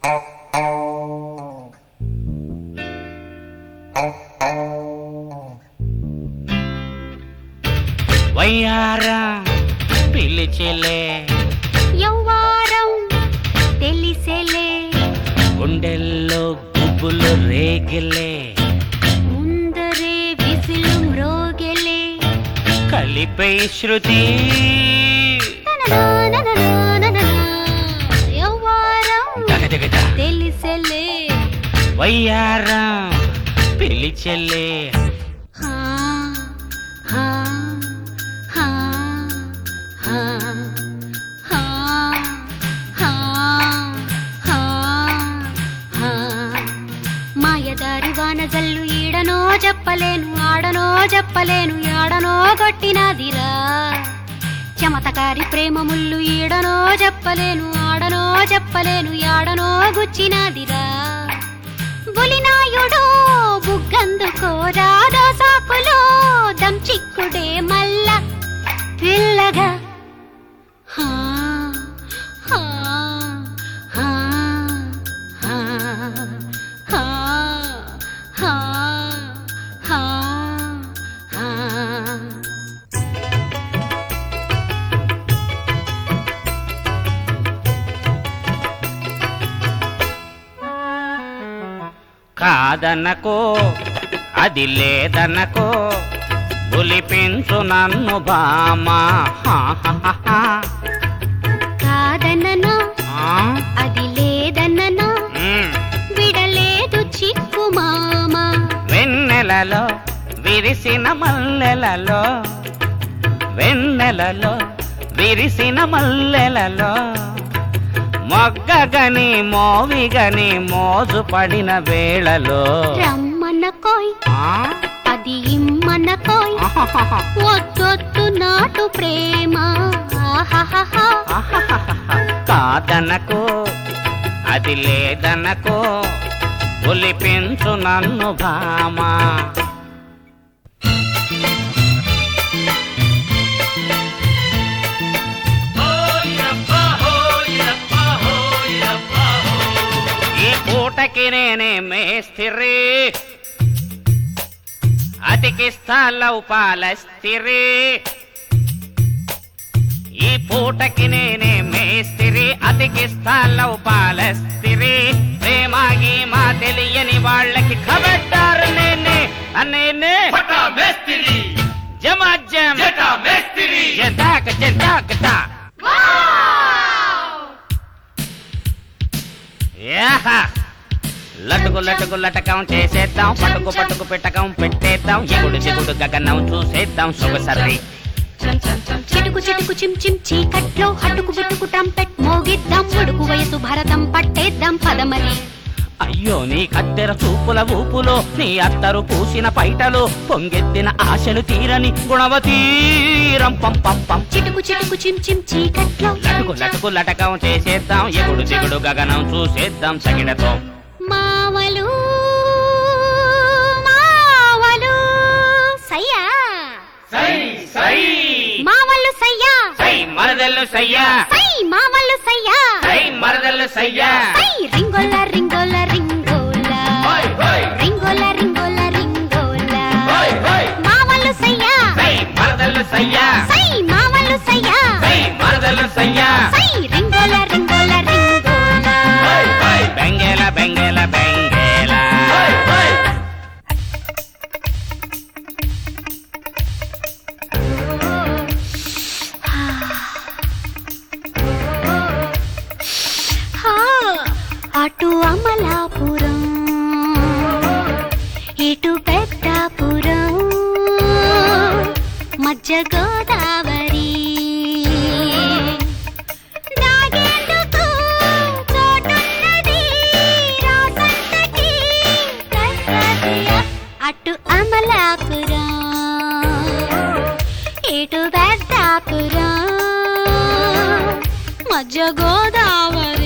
వయ్యారం పిలిచెలే యవ్వారం తెలిసెలే గుండెల్లో గుబ్బులు రేగిలే ముందరే విసులు మ్రోగెలే కలిపై శృతి తననానననాననా. యవ్వారం దగదగద తెలిసెలే వయ్యారం పిలిచెలే హా, హా, హా, హా, హా, హా, హా, హా. మాయదారి వాన జల్లు ఈడనో చెప్పలేను ఆడనో చెప్పలేను ఆడనో కొట్టినదిరా చమతకారి ప్రేమ ముళ్ళు ఈడనో చెప్పలేను ఆడనో చెప్పలేను ఆడనో గుచ్చినదిరా బులినాయుడు బుగ్గందుకో రాధా సాకులో దం చిక్కుడే మల్ల పిల్లగా హా, హా, హా, హా, హా, హా, హా, హా. కాదనకో అది లేదనకో బులిపించు నన్ను బామా హా, హా, హా, హా. కాదననా ఆ? అది లేదననా మ్. విడలేదు చిక్కు మామ వెన్నెలలో విరిసిన మల్లెలలో వెన్నెలలో విరిసిన మల్లెలలో మొగ్గగని మోవిగని మోజు పడిన వేళలో రమ్మన్న కోయ్ ఆ? అది ఇమ్మన్న కోయ్ ఆహాహాహా. వద్దొద్దు నాటు ప్రేమ ఆహాహాహా. ఆహాహాహా. కాదనకు అది లేదనకు ఒలిపించు నన్ను భామా ఈ పూటకి నేనే మేస్తిరి అతికిస్తా లౌపాలస్తిరి ఈ పూటకి నేనే మేస్తిరి అతికిస్తా లౌపాలస్తిరి ప్రేమాగి మా తెలియని వాళ్ళకి ఖబర్దారు నేనే నేనే పటా మేస్తిరి జమాజం జటా మేస్తిరి జంతాక జంతాక తా. యాహా. లటుకు లటుకు లటకం చేసేద్దాం పట్టుకు పట్టుకు పెట్టకం పెట్టేద్దాం ఎగుడు దిగుడు గగనం చూసేద్దాం సొగసరి చిటుకు చిటుకు చిమ్ చిమ్ చీకట్లో హట్టుకు బుట్టుకు ట్రంపెట్ మోగిద్దాం ఉడుకు వయసు భరతం పట్టేద్దాం పదమరి అయ్యో నీ కత్తెర చూపుల ఊపులో నీ అత్తరు పూసిన పైటలో పొంగెత్తిన ఆశలు తీరని గుణవతీరం పం పం పం చిటుకు చిటుకు చిమ్ చిమ్ చీకట్లో లటుకు లటుకు లటకం చేసేద్దాం ఎగుడు దిగుడు గగనం చూసేద్దాం సగిడతో మావలు మావలు సయ్యా సై సై మావలు సయ్యా సై మరదల్లు సయ్యా సై మావలు సయ్యా సై మరదల్లు సయ్యా సై రింగోల రింగోల రింగోల హై హై రింగోల రింగోల రింగోల హై హై మావలు సయ్యా సై మరదల్లు సయ్యా సై మావలు సయ్యా సై మరదల్లు సయ్యా సై రింగోల రింగోల రింగోల హై హై బెంగేల బెంగేల బెంగేల హై హై హా, అటు అమలాపురం ఇటు పెద్దాపురం మధ్య గోదావరి దాగేందుకు చోటున్నది రాసంతకి కన్నదియ. అటు అమలాపురం ఇటు పెద్దాపురం మధ్య గోదావరి